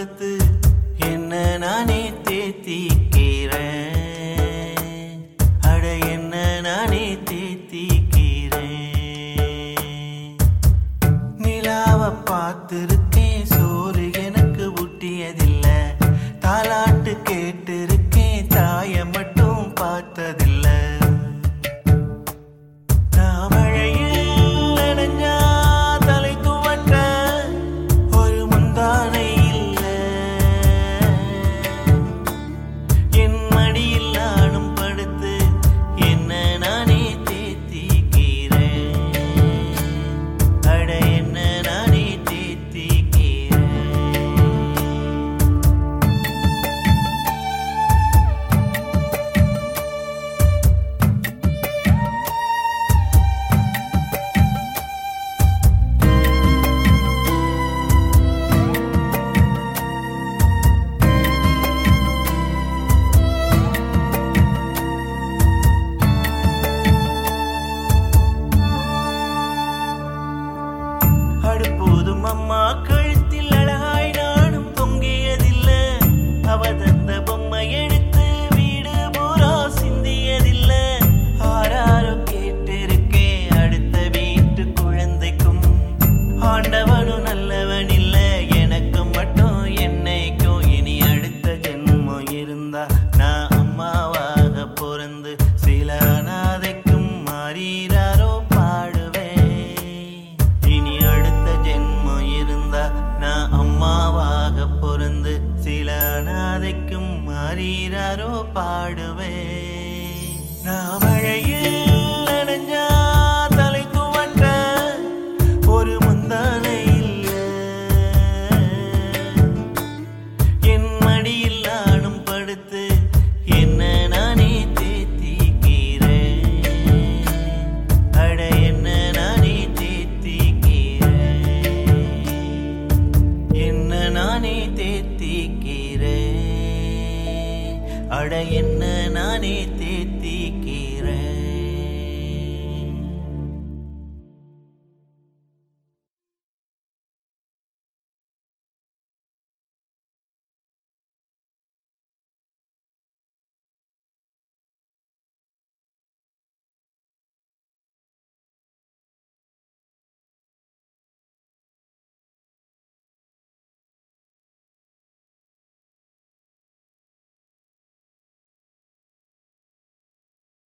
படுத்து என்ன நானே தேத்திக்கிறேன் அட என்ன நானே தேத்திக்கிறேன் நிலாவ பார்த்திருக்கேன் சோறு எனக்கு ஊட்டியதில்ல தாலாட்டு கேட்டிருக்கேன் தாய மட்டும் பார்த்ததில்ல நான் மழையில் நனைஞ்சா தலை துவட்ட ஒரு முந்தானை இல்ல என் மடியில் நானும் படுத்து என்ன நானே தேத்திக்கிறேன் அட என்ன நானே தேத்திக்கிறேன் அடுப்போதும் அம்மா கழுத்தில் அழகாய் நானும் தொங்கியதில்ல அவ தந்த பொம்மை எடுத்து வீடு பூரா சிந்தியதில்ல ஆராரோ கேட்டிருக்கேன் அடுத்த வீட்டு குழந்தைக்கும் ஆண்டவனும் நல்லவன் இல்ல எனக்கும் மட்டும் என்னைக்கும் இனி அடுத்த ஜென்மம் இருந்தா நான் அம்மாவாக பிறந்து சில அனாதைக்கும் மாறீராரோ பாடுவேன் இனி அடுத்த ஜென்மம் இருந்தா நான் அம்மாவாக பிறந்து சில அனாதைக்கும் மாறீராரோ பாடுவேன் நான் மழையில் நனைஞ்சா தலை துவட்ட ஒரு முந்தானை இல்ல என் மடியில் நானும் படுத்து என்ன நானே தேத்திக்கிறேன் அட என்ன நானே தேத்திக்கிறேன் என்ன நானே தேத்திக்கிறேன் அட என்ன நானே தேத்தி